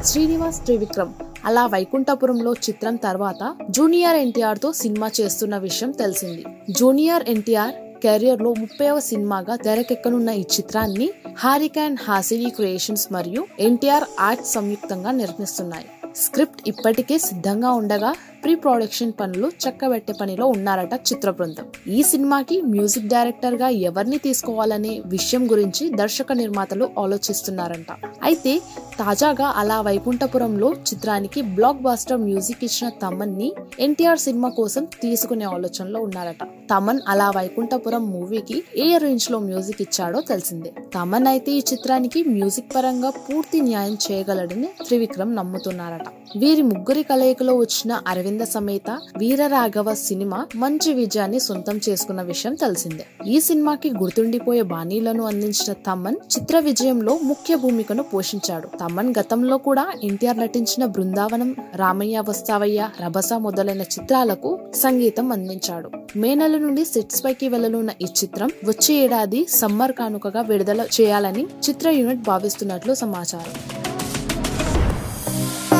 శ్రీనివాస్ త్రివిక్రమ్ అలా వైకుంఠపురంలో చిత్రం తర్వాత జూనియర్ ఎన్టీఆర్ తో సినిమా చేస్తున్న విషయం తెలిసింది జూనియర్ ఎన్టీఆర్ కెరియర్ లో ముప్పైవ సినిమాగా తెరకెక్కనున్న ఈ చిత్రాన్ని హారికాన్ హాసిని క్రియేషన్స్ మరియు ఎన్టీఆర్ ఆర్ట్ సంయుక్తంగా నిర్మిస్తున్నాయి స్క్రిప్ట్ ఇప్పటికే సిద్ధంగా ఉండగా ప్రీ ప్రొడక్షన్ పనులు చక్కబెట్టే పనిలో ఉన్నారట చిత్ర బృందం ఈ సినిమాకి మ్యూజిక్ డైరెక్టర్ గా ఎవరిని తీసుకోవాలనే విషయం గురించి దర్శక నిర్మాతలు ఆలోచిస్తున్నారంట అయితే తాజాగా అలా వైకుంఠపురంలో చిత్రానికి బ్లాక్ బాస్టర్ మ్యూజిక్ ఇచ్చిన తమన్ ని ఎన్టీఆర్ సినిమా కోసం తీసుకునే ఆలోచనలో ఉన్నారట తమన్ అలా వైకుంఠపురం మూవీకి ఏ రేంజ్ లో మ్యూజిక్ ఇచ్చాడో తెలిసిందే తమన్ అయితే ఈ చిత్రానికి మ్యూజిక్ పరంగా పూర్తి న్యాయం చేయగలడని త్రివిక్రమ్ నమ్ముతున్నారట వీరి ముగ్గురి కలయికలో వచ్చిన అరవింద సమేత వీరరాఘవ సినిమా మంచి విజయాన్ని సొంతం చేసుకున్న విషయం తెలిసిందే ఈ సినిమాకి గుర్తుండిపోయే బాణీలను అందించిన తమన్ చిత్ర విజయంలో ముఖ్య భూమికను పోషించాడు తమన్ గతంలో కూడా ఎన్టీఆర్ నటించిన బృందావనం రామయ్య వస్తావయ్య రభస మొదలైన చిత్రాలకు సంగీతం అందించాడు మే నెల నుండి సెట్స్ పైకి వెళ్లనున్న ఈ చిత్రం వచ్చే ఏడాది సమ్మర్ కానుకగా విడుదల చేయాలని చిత్ర యూనిట్ భావిస్తున్నట్లు సమాచారం